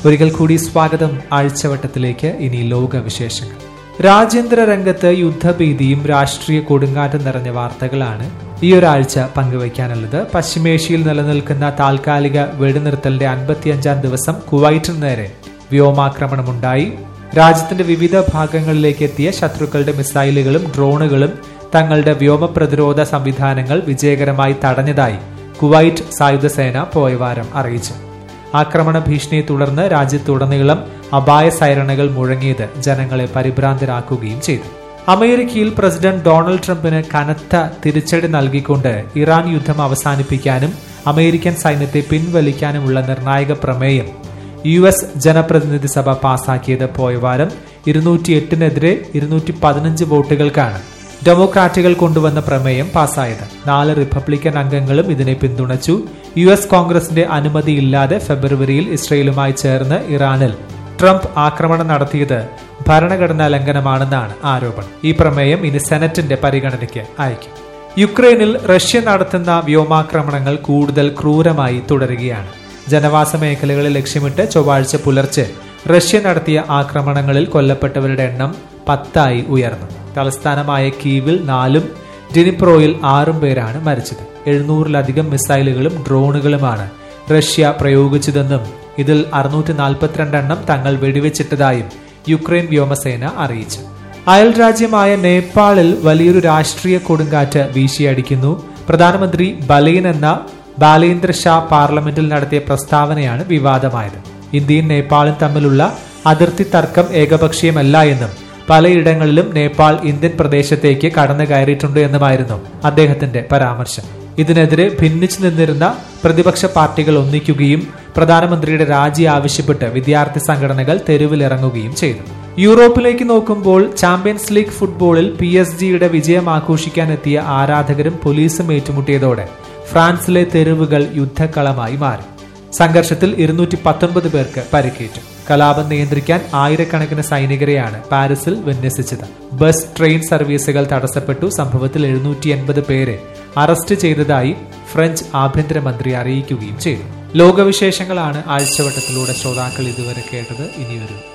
ഒരിക്കൽ കൂടി സ്വാഗതം ആഴ്ചവട്ടത്തിലേക്ക് ഇനി ലോക വിശേഷങ്ങൾ രാജ്യാന്തര രംഗത്ത് യുദ്ധഭീതിയും രാഷ്ട്രീയ കൊടുങ്കാറ്റും നിറഞ്ഞ വാർത്തകളാണ് ഈ ഒരാഴ്ച പങ്കുവയ്ക്കാനുള്ളത് പശ്ചിമേഷ്യയിൽ നിലനിൽക്കുന്ന താൽക്കാലിക വെടിനിർത്തലിന്റെ അൻപത്തിയഞ്ചാം ദിവസം കുവൈറ്റിന് നേരെ വ്യോമാക്രമണമുണ്ടായി രാജ്യത്തിന്റെ വിവിധ ഭാഗങ്ങളിലേക്ക് എത്തിയ ശത്രുക്കളുടെ മിസൈലുകളും ഡ്രോണുകളും തങ്ങളുടെ വ്യോമ പ്രതിരോധ സംവിധാനങ്ങൾ വിജയകരമായി തടഞ്ഞതായി കുവൈറ്റ് സായുധ സേന പോയവാരം അറിയിച്ചു ആക്രമണ ഭീഷണിയെ തുടർന്ന് രാജ്യത്തുടനീളം അപായ സൈറണകൾ മുഴങ്ങിയത് ജനങ്ങളെ പരിഭ്രാന്തരാക്കുകയും ചെയ്തു അമേരിക്കയിൽ പ്രസിഡന്റ് ഡൊണാൾഡ് ട്രംപിന് കനത്ത തിരിച്ചടി നൽകിക്കൊണ്ട് ഇറാൻ യുദ്ധം അവസാനിപ്പിക്കാനും അമേരിക്കൻ സൈന്യത്തെ പിൻവലിക്കാനുമുള്ള നിർണായക പ്രമേയം യു എസ് ജനപ്രതിനിധി സഭ പാസാക്കിയത് പോയവാരം ഇരുന്നൂറ്റി എട്ടിനെതിരെ ഇരുന്നൂറ്റി പതിനഞ്ച് വോട്ടുകൾക്കാണ് ഡെമോക്രാറ്റുകൾ കൊണ്ടുവന്ന പ്രമേയം പാസ്സായത് നാല് റിപ്പബ്ലിക്കൻ അംഗങ്ങളും ഇതിനെ പിന്തുണച്ചു യു എസ് കോൺഗ്രസിന്റെ അനുമതിയില്ലാതെ ഫെബ്രുവരിയിൽ ഇസ്രയേലുമായി ചേർന്ന് ഇറാനിൽ ട്രംപ് ആക്രമണം നടത്തിയത് ഭരണഘടനാ ലംഘനമാണെന്നാണ് ആരോപണം ഈ പ്രമേയം ഇനി സെനറ്റിന്റെ പരിഗണനയ്ക്ക് അയക്കും യുക്രൈനിൽ റഷ്യ നടത്തുന്ന വ്യോമാക്രമണങ്ങൾ കൂടുതൽ ക്രൂരമായി തുടരുകയാണ് ജനവാസ മേഖലകളെ ലക്ഷ്യമിട്ട് ചൊവ്വാഴ്ച പുലർച്ചെ റഷ്യ നടത്തിയ ആക്രമണങ്ങളിൽ കൊല്ലപ്പെട്ടവരുടെ എണ്ണം പത്തായി ഉയർന്നു തലസ്ഥാനമായ കീവിൽ നാലും ഡിനിപ്രോയിൽ ആറും പേരാണ് മരിച്ചത് എഴുന്നൂറിലധികം മിസൈലുകളും ഡ്രോണുകളുമാണ് റഷ്യ പ്രയോഗിച്ചതെന്നും ഇതിൽ അറുന്നൂറ്റി നാൽപ്പത്തിരണ്ട് എണ്ണം തങ്ങൾ വെടിവെച്ചിട്ടതായും യുക്രൈൻ വ്യോമസേന അറിയിച്ചു അയൽ രാജ്യമായ നേപ്പാളിൽ വലിയൊരു രാഷ്ട്രീയ കൊടുങ്കാറ്റ് വീശിയടിക്കുന്നു പ്രധാനമന്ത്രി ബലൈൻ എന്ന ബാലേന്ദ്ര ഷാ പാർലമെന്റിൽ നടത്തിയ പ്രസ്താവനയാണ് വിവാദമായത് ഇന്ത്യയും നേപ്പാളും തമ്മിലുള്ള അതിർത്തി തർക്കം ഏകപക്ഷീയമല്ല എന്നും പലയിടങ്ങളിലും നേപ്പാൾ ഇന്ത്യൻ പ്രദേശത്തേക്ക് കടന്നു കയറിയിട്ടുണ്ട് എന്നുമായിരുന്നു അദ്ദേഹത്തിന്റെ പരാമർശം ഇതിനെതിരെ ഭിന്നിച്ചു നിന്നിരുന്ന പ്രതിപക്ഷ പാർട്ടികൾ ഒന്നിക്കുകയും പ്രധാനമന്ത്രിയുടെ രാജി ആവശ്യപ്പെട്ട് വിദ്യാർത്ഥി സംഘടനകൾ തെരുവിലിറങ്ങുകയും ചെയ്തു യൂറോപ്പിലേക്ക് നോക്കുമ്പോൾ ചാമ്പ്യൻസ് ലീഗ് ഫുട്ബോളിൽ പി എസ് ജിയുടെ വിജയം ആഘോഷിക്കാനെത്തിയ ആരാധകരും പോലീസും ഏറ്റുമുട്ടിയതോടെ ഫ്രാൻസിലെ തെരുവുകൾ യുദ്ധക്കളമായി മാറി സംഘർഷത്തിൽ ഇരുന്നൂറ്റി പത്തൊൻപത് പേർക്ക് പരിക്കേറ്റു കലാപം നിയന്ത്രിക്കാൻ ആയിരക്കണക്കിന് സൈനികരെയാണ് പാരീസിൽ വിന്യസിച്ചത് ബസ് ട്രെയിൻ സർവീസുകൾ തടസ്സപ്പെട്ടു സംഭവത്തിൽ എഴുന്നൂറ്റി എൺപത് പേരെ അറസ്റ്റ് ചെയ്തതായി ഫ്രഞ്ച് ആഭ്യന്തരമന്ത്രി അറിയിക്കുകയും ചെയ്തു ലോകവിശേഷങ്ങളാണ് ആഴ്ചവട്ടത്തിലൂടെ ശ്രോതാക്കൾ ഇതുവരെ കേട്ടത് ഇനിയൊരു